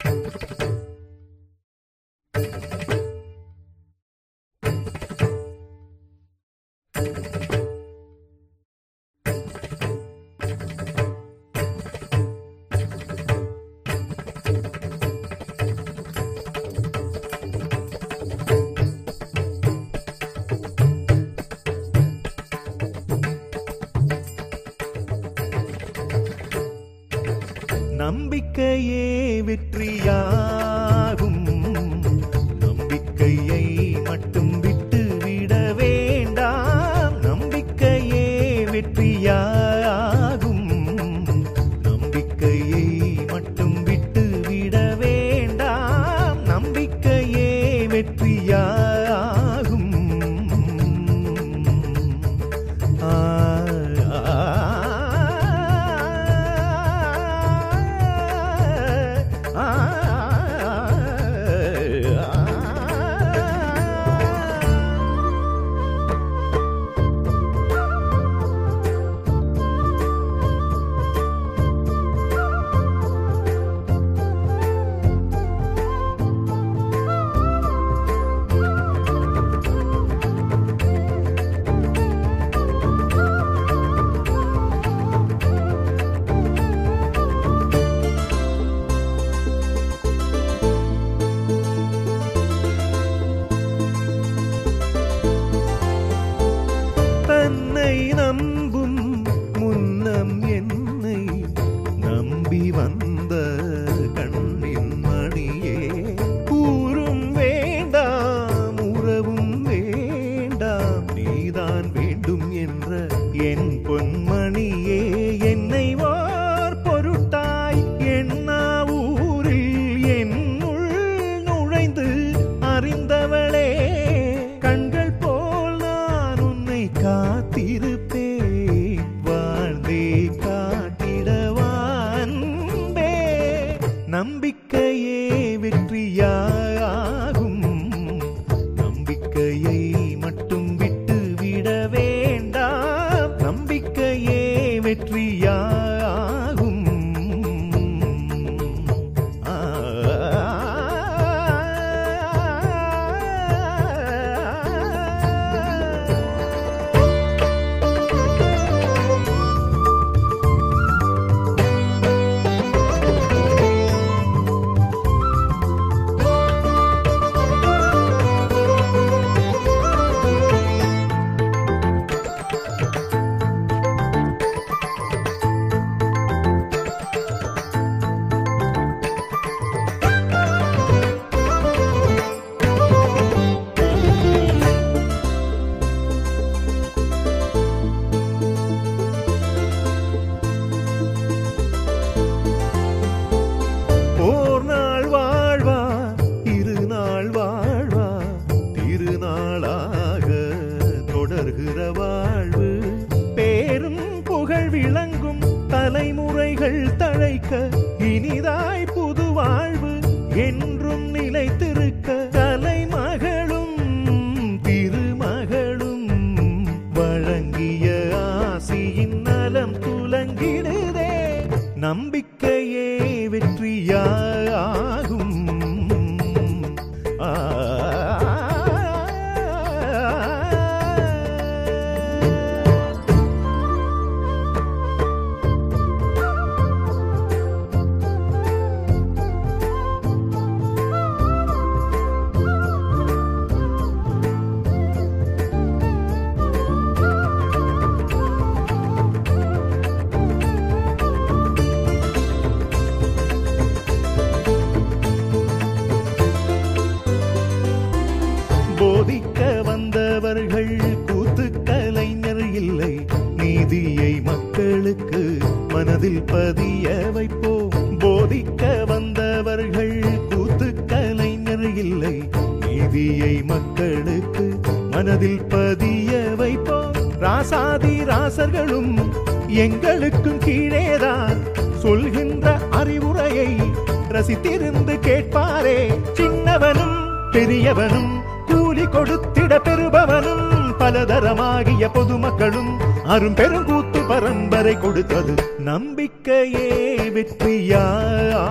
நம்பிக்கையே வெற்றியாகும் நம்பிக்கையை மட்டும் விட்டு விட வேண்டாம் நம்பிக்கையே வெற்றியாகும் நம்பிக்கையை மட்டும் விட்டு விட வேண்டாம் நம்பிக்கையே வெற்றியாகும் ஆ, ஆ, ஆ, ஆ. தன்னை நம்பும் முன்னம் என்னை நம்பி வந்த கண்ணின் மணியே கூறும் வேண்டாம் உறவும் வேண்டாம் நீதான் வேண்டும் என்ற என் பொன்மணியே என்னை ஓர் பொருட்டாய் எண்ணா ஊரில் என்னுள் நுழைந்து அறிந்தவளே கண்கள் போல் நான் உன்னை காத்திருப்பேன் வாழ்ந்தே காட்டிடவா அன்பே நம்பிக்கையே வெற்றியாகும் நம்பிக்கையை மட்டும் விட்டு விட வேண்டாம் நம்பிக்கையே வெற்றியாகும் ஆ ஓர் நாள் வாழ்வா இருநாள் வாழ்வா திருநாளாக தொடர்கிற வாழ்வு பேரும் புகழ் விளங்கும் தலைமுறைகள் தழைக்க இனிதாய் புது வாழ்வு என்றும் நிலைத்திருக்க தலைமகளும் திருமகளும் வழங்கிய ஆசியின் நலம் துலங்கிடுதே நம்பிக்கையே வெற்றியாகும் ஆ போதிக்க வந்தவர்கள் கூத்து கலைஞர் இல்லை நீதியை மக்களுக்கு மனதில் பதிய வைப்போம் போதிக்க வந்தவர்கள் கூத்து கலைஞர் இல்லை நீதியை மக்களுக்கு மனதில் பதிய வைப்போம் ராசாதி ராசர்களும் எங்களுக்கும் கீழேதான் சொல்கின்ற அறிவுரையை ரசித்திருந்து கேட்பாரே சின்னவனும் பெரியவனும் கூலி கொடுத்திட பெறுபவனும் பலதரமாகிய பொதுமக்களும் அரும் பெருங்கூத்து பரம்பரை கொடுத்தது நம்பிக்கையே வெற்றியா